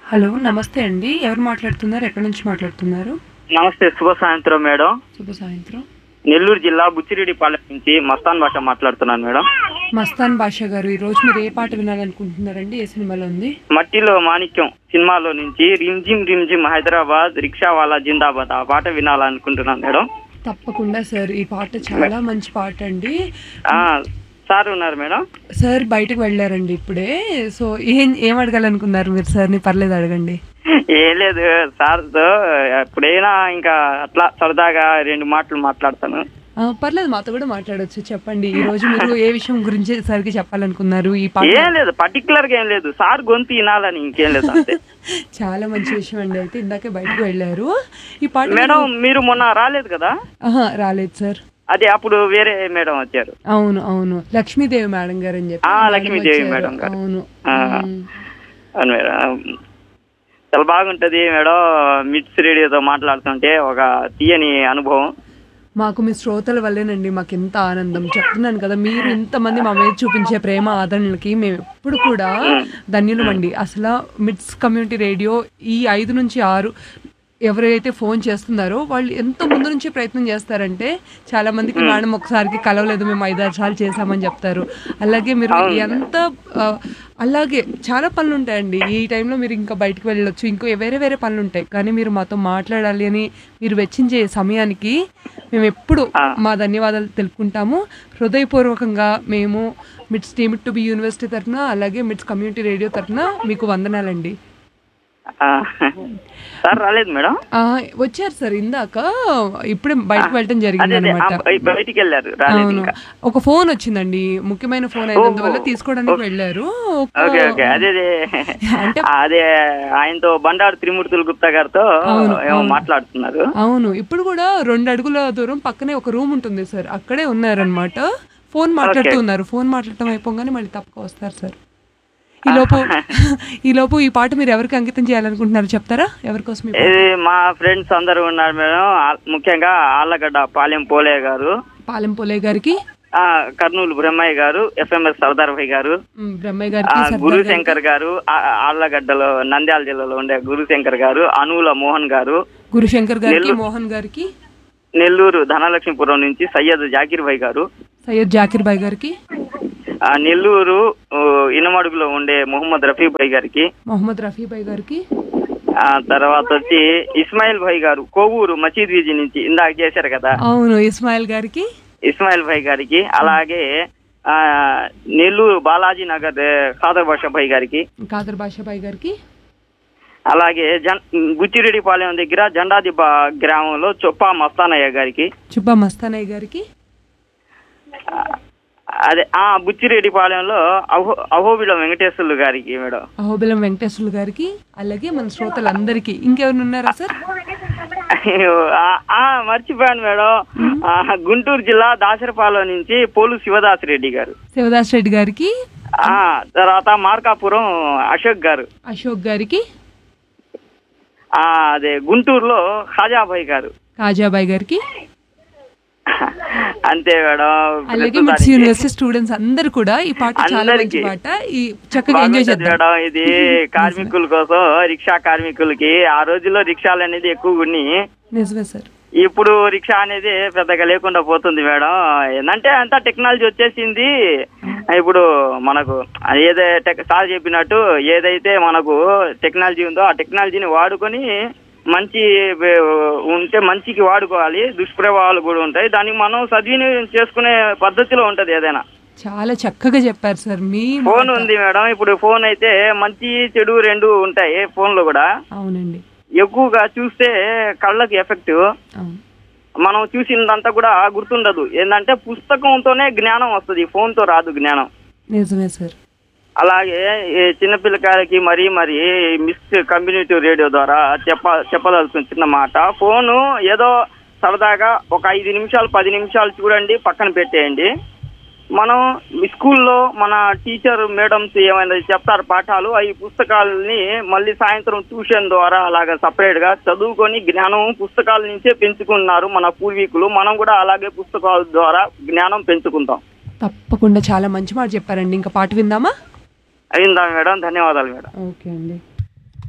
Hello నమస్తే అండి ఎవరు మాట్లాడుతున్నారు ఎక్కడి నుంచి మాట్లాడుతున్నారు నమస్తే శుభ సాయంత్రం మేడం శుభ సాయంత్రం నెల్లూరు జిల్లా బుచ్చిరెడ్డిపాలెం నుంచి మస్తాన్ భాష మాట్లాడుతున్నాను మేడం మస్తాన్ బాషా గారు ఈ రోజు మీరు ఏ పాట వినాలనుకుంటున్నారండి ఏ సినిమాలో ఉంది మట్టిలో మాణిక్యం సినిమాలో నుంచి రిమ్జిమ్ రిమ్జిమ్ హైదరాబాద్ రిక్షా వాలా జిందాబాద్ ఆ పాట వినాలనుకుంటున్నాను మేడం తప్పకుండా సార్ ఈ పాట చాలా మంచి పాట అండి ఆ, సార్ ఉన్నారు మేడం సార్ బయటకు వెళ్ళారండి ఇప్పుడే సో ఏం ఏం అడగాలనుకున్నారు మీరు సార్ని పర్లేదు అడగండి ఏం లేదు సార్తో ఎప్పుడైనా ఇంకా అట్లా సరదాగా రెండు మాటలు మాట్లాడతాను ఆ, పర్లేదు మాతో కూడా మాట్లాడొచ్చు చెప్పండి ఈ రోజు మీరు ఏ విషయం గురించి సార్కి చెప్పాలనుకున్నారు ఈ పాట ఏం లేదు పర్టికులర్ గా ఏం లేదు సార్ గొంతు వినాలని ఇంకేం లేదు అంతే చాలా మంచి విషయం అండి అయితే ఇందాకే బయటకు వెళ్ళారు ఈ పాట మేడం మీరు మొన్న రాలేదు కదా ఆహా రాలేదు సార్ అదే అప్పుడు వేరే మేడం వచ్చారు అవును అవును లక్ష్మీదేవి మేడం గారు అని చెప్పి ఆ, మేడం లక్ష్మీదేవి వచ్చారు. మేడం గారు. అవును ఆ. మ్మ్. అవును మేడం చాలా బాగుంటది మేడం మిట్స్ రేడియోతో మాట్లాడుతుంటే ఒక తీయని అనుభవం మాకు మీ శ్రోతల వల్లేనండి మాకు ఎంత ఆనందం చెప్తున్నాను కదా మీరు ఇంతమంది మా మీద చూపించే ప్రేమ ఆదరణలకి మేము ఎప్పుడు కూడా ధన్యులమండి అసలు మిడ్స్ కమ్యూనిటీ రేడియో ఈ ఐదు నుంచి ఆరు ఎవరైతే ఫోన్ చేస్తున్నారో వాళ్ళు ఎంత ముందు నుంచి ప్రయత్నం చేస్తారంటే చాలా మందికి మేడం ఒకసారికి కలవలేదు మేము ఐదారు సార్లు చేసామని చెప్తారు అలాగే మీరు ఎంత ఆ, అలాగే చాలా పనులు ఉంటాయండి ఈ టైంలో మీరు ఇంకా బయటకు వెళ్ళొచ్చు ఇంకో వేరే వేరే పనులు ఉంటాయి కానీ మీరు మాతో మాట్లాడాలి అని మీరు వెచ్చించే సమయానికి మేము ఎప్పుడు మా ధన్యవాదాలు తెలుపుకుంటాము హృదయపూర్వకంగా మేము మిడ్స్ టీమ్ టు బి యూనివర్సిటీ తరఫున అలాగే మిడ్స్ కమ్యూనిటీ రేడియో తరఫున మీకు వందనాలండి ఆ, సార్ రాలేదు మేడం ఆ, వచ్చారు సార్ ఇందాక ఇప్పుడే బయటకు వెళ్ళటం అదే జరిగింది అదే ఆ, అనమాట బయ- బయటికి వెళ్ళారు రాలేదు అవును ఇంకా ఒక ఫోన్ వచ్చిందండి ముఖ్యమైన ఫోన్ అయినందువల్ల తీసుకోవడానికి వెళ్ళారు ఒక- ఓకే ఓకే అదే అదే అంటే అదే ఆయనతో బండారు త్రిమూర్తులు గుప్తా గారితో అవును, ఏమో అవును. మాట్లాడుతున్నారు అవును ఇప్పుడు కూడా రెండు అడుగుల దూరం పక్కనే ఒక రూమ్ ఉంటుంది సార్ అక్కడే ఉన్నారనమాట ఫోన్ మాట్లాడుతూ ఉన్నారు ఫోన్ మాట్లాడటం అయిపోగానే మళ్ళీ తప్పక వస్తారు సార్ ఈ లోపు ఈ లోపు ఈ పాట మీరు ఎవరికి అంకితం చేయాలనుకుంటున్నారు చెప్తారా ఎవరికోసం ఈ పాట? ఇది మా ఫ్రెండ్స్ అందరూ ఉన్నారు మేడం ఆ- ముఖ్యంగా ఆళ్ళగడ్డ పాలెం పోలే గారు పాలెం పోలే గారికి ఆ కర్నూలు బ్రహ్మయ్య గారు ఎఫ్ఎంఎస్ సర్దార్ భాయ్ గారు మ్, బ్రహ్మయ్య ఆ, గారికి సర్దార్ గురు గారికి, శంకర్ గారు ఆ- ఆళ్ళగడ్డలో నంద్యాల జిల్లాలో ఉండే గురు శంకర్ గారు అనువుల మోహన్ గారు గురుశంకర్ గారికి నెల్లూరు. మోహన్ గారికి నెల్లూరు ధనలక్ష్మీపురం నుంచి సయ్యద్ జాకీర్ భాయ్ గారు సయ్యద్ జాకిర్ బాయ్ గారికి ఆ నెల్లూరు ఓ, ఇనమడుగులో ఉండే మొహమ్మద్ రఫీ భాయ్ గారికి మొహమ్మద్ రఫీ బాయ్ గారికి ఆ తర్వాత వచ్చి ఇస్మాయిల్ భాయ్ గారు కోవూరు మసీద్ వీజీ నుంచి ఇందాక చేశారు కదా అవును ఇస్మాయిల్ గారికి ఇస్మాయిల్ భాయ్ గారికి అలాగే ఆ నెల్లూరు బాలాజీ నగర్ ఖాదర్ బాషా భాయ్ గారికి కాదర్ బాషా బాయ్ గారికి అలాగే జన్ గుచ్చిరెడ్డిపాలెం దగ్గర జెండాదిబ్బ గ్రామంలో చొప్పా మస్తానయ్య గారికి చుబ్బా మస్తానయ్య గారికి ఆ, అదే ఆ బుచ్చిరెడ్డిపాలెంలో అహో అహోబిళం వెంకటేశ్వర్లు గారికి మేడం అహోబిలం వెంకటేశ్వర్లు గారికి అలాగే మన శ్రోతలందరికీ ఇంకెవరు ఉన్నారా సార్ అయ్యో, ఆ, ఆ, మర్చిపోయాను మేడం ఆ, గుంటూరు జిల్లా దాసరపాలెం నుంచి పోలు శివదాస్ రెడ్డి గారు శివదాస్ రెడ్డి గారికి ఆ తర్వాత మార్కాపురం అశోక్ గారు అశోక్ గారికి ఆ అదే గుంటూరులో ఖాజాభాయ్ గారు కాజాబాయ్ గారికి అంతే మేడం అలాగే మిట్స్ యూనివర్సిటీ స్టూడెంట్స్ అందరు కూడా ఈ పాట చాలా మంచి అందరికీ. పాట ఈ చక్కగా ఎంజాయ్ బాగుంటది చేద్దాం మేడం ఇది కార్మికుల కోసం రిక్షా కార్మికులకి ఆ రోజుల్లో రిక్షాలు అనేది ఎక్కువ ఉన్నాయి నిజమే సార్ ఇప్పుడు రిక్షా అనేది పెద్దగా లేకుండా పోతుంది మేడం ఏంటంటే అంతా టెక్నాలజీ వచ్చేసింది ఇప్పుడు మనకు ఏదైతే సార్ చెప్పినట్టు ఏదైతే మనకు టెక్నాలజీ ఉందో ఆ టెక్నాలజీని వాడుకొని మంచి వే- ఉంటే మంచికి వాడుకోవాలి దుష్ప్రభావాలు కూడా ఉంటాయి దానికి మనం సద్వినియోగం చేసుకునే పద్ధతిలో ఉంటది ఏదైనా చాలా చక్కగా చెప్పారు సార్ మీ ఫోన్ ఉంది మేడం ఇప్పుడు ఫోన్ అయితే మంచి చెడు రెండు ఉంటాయి ఫోన్ లో కూడా అవునండి ఎక్కువగా చూస్తే కళ్ళకి ఎఫెక్ట్ అవును మనం చూసినదంతా కూడా గుర్తుండదు ఏంటంటే పుస్తకంతోనే జ్ఞానం వస్తుంది ఫోన్ తో రాదు జ్ఞానం నిజమే సార్ అలాగే ఈ చిన్నపిల్లకాయలకి మరీ మరి మిస్ కమ్యూనిటీ రేడియో ద్వారా చెప్ప చెప్పదలుచుకున్న చిన్న మాట ఫోను ఏదో సరదాగా ఒక ఐదు నిమిషాలు పది నిమిషాలు చూడండి పక్కన పెట్టేయండి మనం మీ స్కూల్లో మన టీచర్ మేడమ్స్ ఏమైనా చెప్తారు పాఠాలు అవి పుస్తకాలని మళ్ళీ సాయంత్రం ట్యూషన్ ద్వారా అలాగా సపరేట్ గా చదువుకొని జ్ఞానం పుస్తకాల నుంచే పెంచుకున్నారు మన పూర్వీకులు మనం కూడా అలాగే పుస్తకాల ద్వారా జ్ఞానం పెంచుకుంటాం తప్పకుండా చాలా మంచి మాట చెప్పారండి ఇంకా పాట విందామా అయిందా మేడం ధన్యవాదాలు మేడం ఓకే అండి